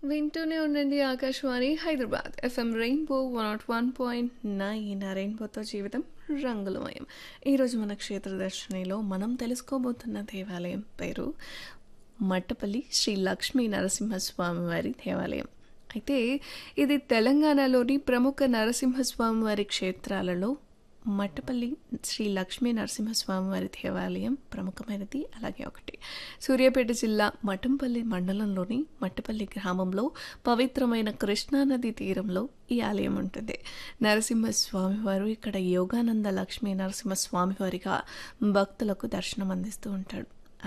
వింటూనే ఉండండి Akashvani Hyderabad FM rainbow one nought one point nine రెయిన్బోతో జీవితం రంగులమయం ఈరోజు మన క్షేత్ర దర్శనిలో మనం తెలుసుకోబోతున్న దేవాలయం పేరు మట్టపల్లి శ్రీ లక్ష్మీ నరసింహస్వామి వారి దేవాలయం అయితే ఇది తెలంగాణలోని ప్రముఖ నరసింహస్వామి వారి క్షేత్రాలలో మట్టపల్లి శ్రీ లక్ష్మీ నరసింహస్వామి వారి దేవాలయం ప్రముఖమైనది అలాగే ఒకటి సూర్యాపేట జిల్లా మఠంపల్లి మండలంలోని మట్టపల్లి గ్రామంలో పవిత్రమైన కృష్ణానది తీరంలో ఈ ఆలయం ఉంటుంది నరసింహస్వామి వారు ఇక్కడ యోగానంద లక్ష్మీ నరసింహస్వామి వారిగా భక్తులకు దర్శనం అందిస్తూ ఉంటాడు